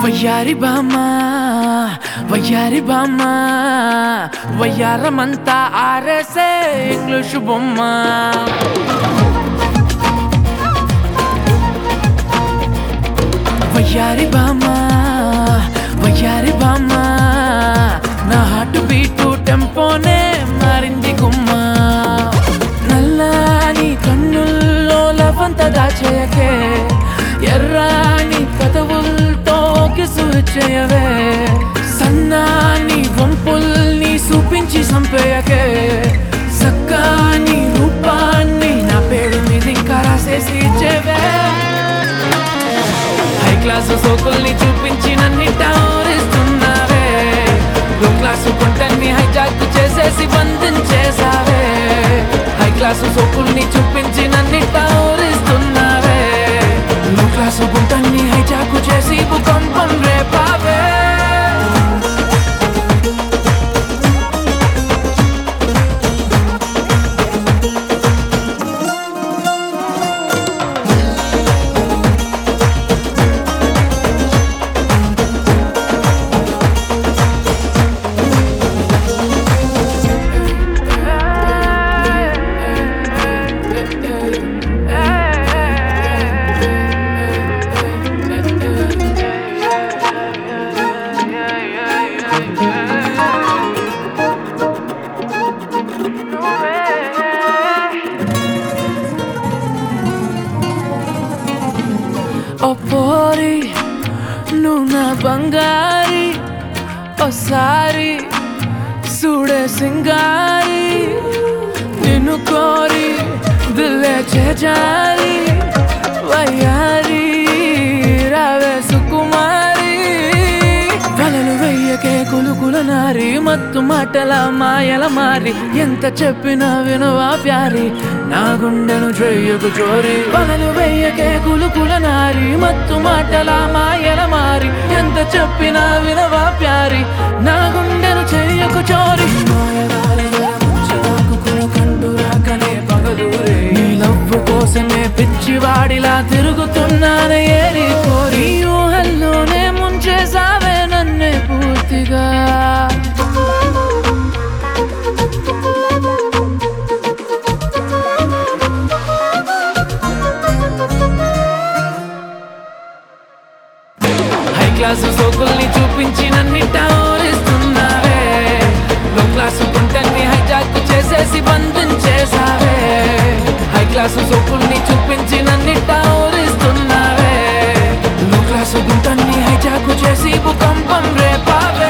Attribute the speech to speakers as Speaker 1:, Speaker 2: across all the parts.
Speaker 1: వయ్యారి బామ్మ వయ్యారి బామ్మ వయ్యారమంతా ఆరేసే ఇంగ్లీషు బొమ్మ వయ్యారి బామ్మ వయ్యారి బామ్మ నా హార్ట్ బీటు టెంపోనే మారింది గుమ్మ నల్లాని కన్నుల్లో లవంత దాచేయకే ఎర్రాని కథవులతో కిసు చేయవే సన్నాని వంపుల్ని చూపించి సంపేయకే సక్కాని రూపాన్ని నా పేరు మీద ఇంకా రాసేసి ఇచ్చేవే హై క్లాస్ సోకుల్ని చూపించి నన్ను టారిస్తున్నావే లో క్లాసు గుంటన్ని హైజాక్ చేసేసి బంధించేసావే హై క్లాసు సోకుల్ని చూపించి నన్ను టారిస్తున్నావే లో క్లాసు గుంటన్ని హైజాక్ చేసి భూకంపం రేపావే ఓ పోరి నువ్వు నా బంగారి ఓసారి చూడే సింగారి నిన్ను కోరి దిల్లే చేజారి వయ్యారి రావే సుకుమారి వలలు వెయ్యకే కులుకుల నారి మత్తు మాటల మాయల మారి ఎంత చెప్పినా వినవా ప్యారి నా గుండెను చెయ్యకు చోరి వలలు వెయ్యకే కులుకుల నారి మత్తు మాటల మాయల మారి ఎంత చెప్పినా వినవా ప్యారి నా గుండెను చెయ్యకు చోరి మాయదారి జలముంచదాకు కులకండు రాకనే పగలూరే నీ లవ్వు కోసమే పిచ్చివాడిలా తిరుగుతున్నానే ఏరి కోరి ఊహల్లోనే ముంచేసావే నన్నే పూర్తిగా హై క్లాసు సోకుల్ని చూపించి నన్నిట ఓరిస్తున్నావే లో క్లాసు గుంటల్ని హైజాక్ చేసేసి బంధించేసావే హై క్లాసు సోకుల్ని చూపించి నన్నిట ఓరిస్తున్నావే లో క్లాసు గుంటల్ని హైజాక్ చేసి భూకంపం రేపావే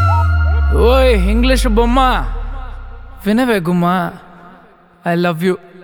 Speaker 1: ఓయ్ ఇంగ్లీష్ బొమ్మ వినవే గుమ్మ ఐ లవ్ యూ